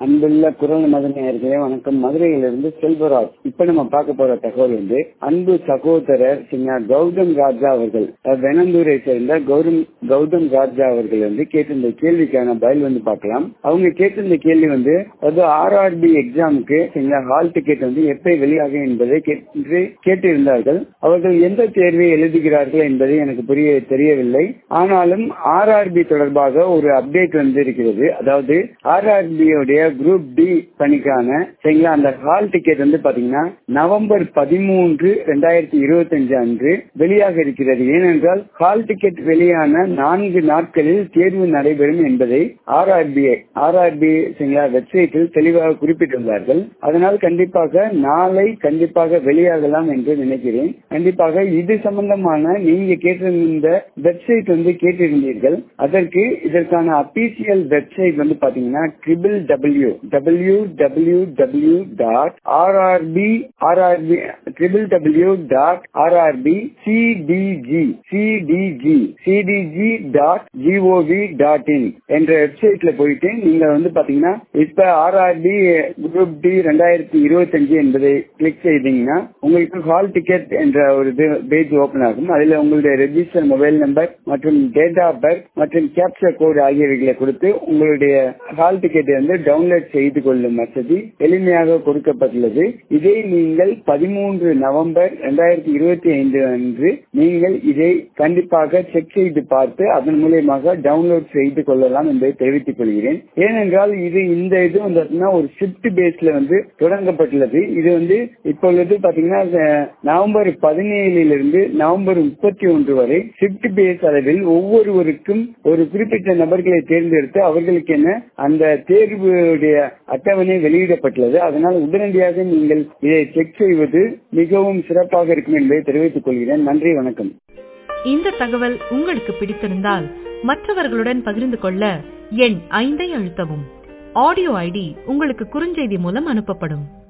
அன்புள்ள குரல் மதனையர்களே வணக்கம் மதுரையிலிருந்து செல்வராஜ் இப்ப நம்ம பார்க்க போற தகவல் வந்து அன்பு சகோதரர் சிங்கார் கௌதம் ராஜா அவர்கள் வெனந்தூரை சேர்ந்த கௌதம் கௌதம் ராஜா அவர்கள் வந்து கேட்டிருந்த கேள்விக்கான பதில் வந்து பார்க்கலாம் அவங்க கேட்டிருந்த கேள்வி வந்து அதாவது ஆர்ஆர்பி எக்ஸாமுக்கு சரிங்களா ஹால் டிக்கெட் வந்து எப்ப வெளியாகும் என்பதை கேட்டு கேட்டிருந்தார்கள் அவர்கள் எந்த தேர்வை எழுதுகிறார்கள் என்பதை எனக்கு புரிய தெரியவில்லை ஆனாலும் ஆர்ஆர்பி தொடர்பாக ஒரு அப்டேட் வந்து இருக்கிறது அதாவது ஆர்ஆர்பி உடைய குரூப் டி பணிக்கான சரிங்களா அந்த ஹால் டிக்கெட் வந்து பாத்தீங்கன்னா நவம்பர் பதிமூன்று ரெண்டாயிரத்தி இருபத்தி அஞ்சு அன்று வெளியாக இருக்கிறது ஏனென்றால் ஹால் டிக்கெட் வெளியான நான்கு நாட்களில் தேர்வு நடைபெறும் என்பதை ஆர்ஆர்பி ஆர்ஆர்பி சரிங்களா வெப்சைட்டில் தெளிவாக குறிப்பிட்டுள்ளார்கள் அதனால் கண்டிப்பாக நாளை கண்டிப்பாக வெளியாகலாம் என்று நினைக்கிறேன் கண்டிப்பாக இது சம்பந்தமான நீங்க கேட்டிருந்த வெப்சைட் வந்து கேட்டிருந்தீர்கள் அதற்கு இதற்கான அபிஷியல் வெப்சைட் வந்து பாத்தீங்கன்னா triple W W W W dot RRB RRB triple W dot RRB CDG CDG CDG dot GOV dot in என்ற வெப்சைட்ல போயிட்டு நீங்க வந்து பாத்தீங்கன்னா இப்ப ஆர்ஆர்பி குரூப் டி ரெண்டாயிரத்தி இருபத்தி அஞ்சு என்பதை கிளிக் செய்தீங்கன்னா உங்களுக்கு ஹால் டிக்கெட் என்ற ஒரு பேஜ் ஓபன் ஆகும் அதுல உங்களுடைய ரெஜிஸ்டர் மொபைல் நம்பர் மற்றும் டேட் ஆஃப் பர்த் மற்றும் கேப்சர் கோடு ஆகியவைகளை கொடுத்து உங்களுடைய ஹால் டிக்கெட்டை வந்து டவுன்லோட் செய்து கொள்ளும் வசதி எளிமையாக கொடுக்கப்பட்டுள்ளது இதை நீங்கள் பதிமூன்று நவம்பர் இரண்டாயிரத்தி இருபத்தி ஐந்து அன்று நீங்கள் இதை கண்டிப்பாக செக் செய்து பார்த்து அதன் மூலியமாக டவுன்லோட் செய்து கொள்ளலாம் என்பதை தெரிவித்துக் கொள்கிறேன் ஏனென்றால் இது இந்த இது வந்து ஒரு ஷிப்ட் பேஸ்ல வந்து தொடங்கப்பட்டுள்ளது இது வந்து இப்பொழுது பாத்தீங்கன்னா நவம்பர் பதினேழிலிருந்து நவம்பர் முப்பத்தி ஒன்று வரை ஷிப்ட் பேஸ் அளவில் ஒவ்வொருவருக்கும் ஒரு குறிப்பிட்ட நபர்களை தேர்ந்தெடுத்து அவர்களுக்கு என்ன அந்த தேர்வுடைய அட்டவணை வெளியிடப்பட்டுள்ளது அதனால் உடனடியாக நீங்கள் இதை செக் செய்வது மிகவும் சிறப்பாக இருக்கும் என்பதை தெரிவித்துக் கொள்கிறேன் நன்றி வணக்கம் இந்த தகவல் உங்களுக்கு பிடித்திருந்தால் மற்றவர்களுடன் பகிர்ந்து கொள்ள எண் ஐந்தை அழுத்தவும் ஆடியோ ஐடி உங்களுக்கு குறுஞ்செய்தி மூலம் அனுப்பப்படும்